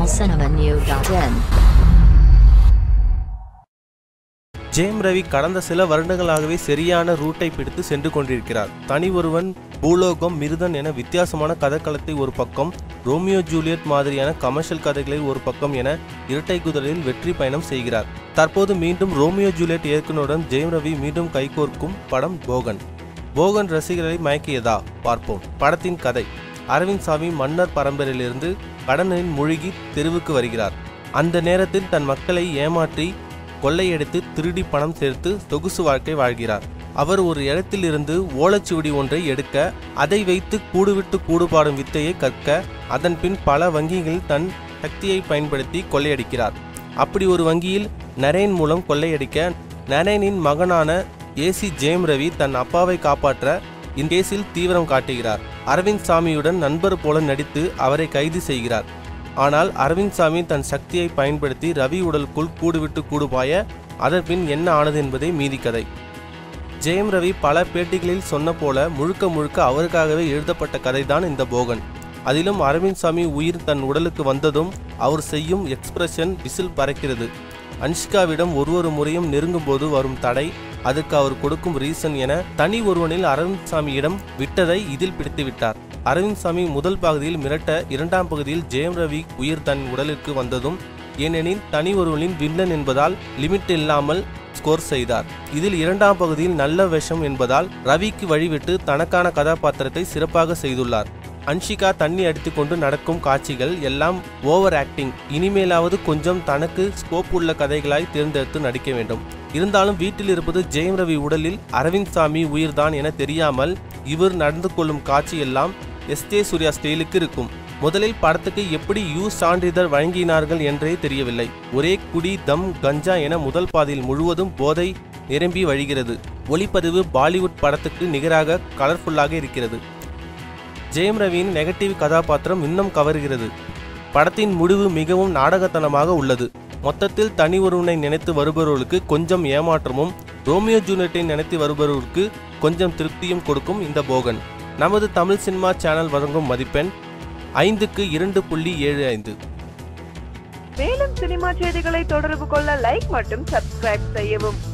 tamilcinemanew.in ஜெயம் ரவி கடந்த சில வருடங்களாகவே சரியான ரூட்டை பிடித்து சென்று கொண்டிருக்கிறார் தனி ஒருவன் பூலோகம் மிருதன் என வித்தியாசமான கதைக்களத்தை ஒரு பக்கம் ரோமியோ ஜூலியட் மாதிரியான கமர்ஷியல் கதைகளை ஒரு பக்கம் என இரட்டை குதிரையில் வெற்றி பயணம் செய்கிறார் தற்போது மீண்டும் ரோமியோ ஜூலியட் இயக்குனருடன் ஜெயம் ரவி மீண்டும் கைகோர்க்கும் படம் போகன் போகன் ரசிகர்களை மயக்கியதா பார்ப்போம் படத்தின் கதை அரவிந்த் சாமி மன்னர் பரம்பரையிலிருந்து கடனில் மூழ்கி தெருவுக்கு வருகிறார் அந்த நேரத்தில் தன் மக்களை ஏமாற்றி கொள்ளையடித்து திருடி பணம் சேர்த்து சொகுசு வாழ்க்கை வாழ்கிறார் அவர் ஒரு இடத்திலிருந்து ஓலைச்சுவடி ஒன்றை எடுக்க அதை வைத்து கூடுவிட்டு கூடுபாடும் வித்தையை கற்க அதன் பின் பல வங்கிகளில் தன் சக்தியை பயன்படுத்தி கொள்ளையடிக்கிறார் அப்படி ஒரு வங்கியில் நரேன் மூலம் கொள்ளையடிக்க நரேனின் மகனான ஏசி ஜெயம் ரவி தன் அப்பாவை காப்பாற்ற இந்தேசில் தீவிரம் காட்டுகிறார் அரவிந்த் சாமியுடன் நண்பர் போல நடித்து அவரை கைது செய்கிறார் ஆனால் அரவிந்த் சாமி தன் சக்தியை பயன்படுத்தி ரவி உடலுக்குள் கூடுவிட்டு கூடுபாய அதன்பின் என்ன ஆனது என்பதே மீதி கதை ஜெயம் ரவி பல பேட்டிகளில் சொன்ன போல முழுக்க முழுக்க அவருக்காகவே எழுதப்பட்ட கதைதான் இந்த போகன் அதிலும் அரவிந்த் சாமி உயிர் தன் உடலுக்கு வந்ததும் அவர் செய்யும் எக்ஸ்பிரஷன் விசில் பறக்கிறது அன்ஷிகாவிடம் ஒரு ஒரு முறையும் நெருங்கும் போது வரும் தடை அதுக்கு அவர் கொடுக்கும் ரீசன் என தனி ஒருவனில் அரவிந்த் சாமியிடம் விட்டதை இதில் பிடித்து விட்டார் அரவிந்த் சாமி முதல் பகுதியில் மிரட்ட இரண்டாம் பகுதியில் ஜெயம் ரவி உயிர் தன் உடலுக்கு வந்ததும் ஏனெனில் தனி ஒருவனின் வில்லன் என்பதால் லிமிட் இல்லாமல் ஸ்கோர் செய்தார் இதில் இரண்டாம் பகுதியில் நல்ல விஷம் என்பதால் ரவிக்கு வழிவிட்டு தனக்கான கதாபாத்திரத்தை சிறப்பாக செய்துள்ளார் அன்ஷிகா தண்ணி அடித்துக்கொண்டு நடக்கும் காட்சிகள் எல்லாம் ஓவர் ஆக்டிங் இனிமேலாவது கொஞ்சம் தனக்கு ஸ்கோப் உள்ள கதைகளாய் தேர்ந்தெடுத்து நடிக்க வேண்டும் இருந்தாலும் வீட்டில் இருப்பது ஜெயம் ரவி உடலில் அரவிந்த் சாமி உயிர்தான் என தெரியாமல் இவர் நடந்து கொள்ளும் காட்சி எல்லாம் எஸ் ஜே சூர்யா ஸ்டைலுக்கு இருக்கும் முதலில் படத்துக்கு எப்படி யூ சான்றிதழ் வழங்கினார்கள் என்றே தெரியவில்லை ஒரே குடி தம் கஞ்சா என முதல் பாதையில் முழுவதும் போதை நிரம்பி வழிகிறது ஒளிப்பதிவு பாலிவுட் படத்துக்கு நிகராக கலர்ஃபுல்லாக இருக்கிறது ஜெயம் ரவியின் நெகட்டிவ் கதாபாத்திரம் இன்னும் கவருகிறது படத்தின் முடிவு மிகவும் நாடகத்தனமாக உள்ளது மொத்தத்தில் தனி ஒருவனை நினைத்து வருபவர்களுக்கு கொஞ்சம் ஏமாற்றமும் ரோமியோ ஜூனியட்டை நினைத்து வருபவர்களுக்கு கொஞ்சம் திருப்தியும் கொடுக்கும் இந்த போகன் நமது தமிழ் சினிமா சேனல் வழங்கும் மதிப்பெண் ஐந்துக்கு இரண்டு புள்ளி ஏழு ஐந்து மேலும் சினிமா செய்திகளை தொடர்பு கொள்ள லைக் மற்றும் சப்ஸ்கிரைப் செய்யவும்